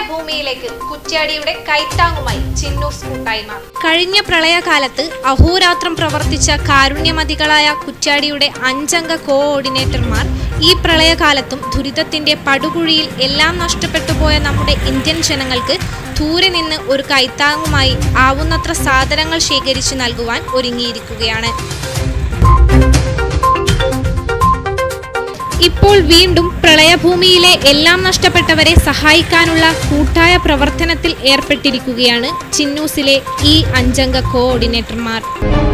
പ്രളയഭൂമിയിലേക്ക് കുറ്റ്യാടിയുടെ കൈത്താങ്ങുമായി ചിന്നൂസ് കൂട്ടായ്മ കഴിഞ്ഞ പ്രളയകാലത്ത് അഹോരാത്രം പ്രവർത്തിച്ച കാരുണ്യമതികളായ കുറ്റ്യാടിയുടെ അഞ്ചംഗ കോഓർഡിനേറ്റർമാർ ഈ പ്രളയകാലത്തും ദുരിതത്തിന്റെ പടുകുഴിയിൽ എല്ലാം നഷ്ടപ്പെട്ടു പോയ നമ്മുടെ ഇന്ത്യൻ ജനങ്ങൾക്ക് ദൂരെ നിന്ന് ഒരു കൈത്താങ്ങുമായി ആവുന്നത്ര സാധനങ്ങൾ ശേഖരിച്ചു നൽകുവാൻ ഒരുങ്ങിയിരിക്കുകയാണ് ഇപ്പോൾ വീണ്ടും പ്രളയഭൂമിയിലെ എല്ലാം നഷ്ടപ്പെട്ടവരെ സഹായിക്കാനുള്ള കൂട്ടായ പ്രവർത്തനത്തിൽ ഏർപ്പെട്ടിരിക്കുകയാണ് ചിന്നൂസിലെ ഈ അഞ്ചംഗ കോഓർഡിനേറ്റർമാർ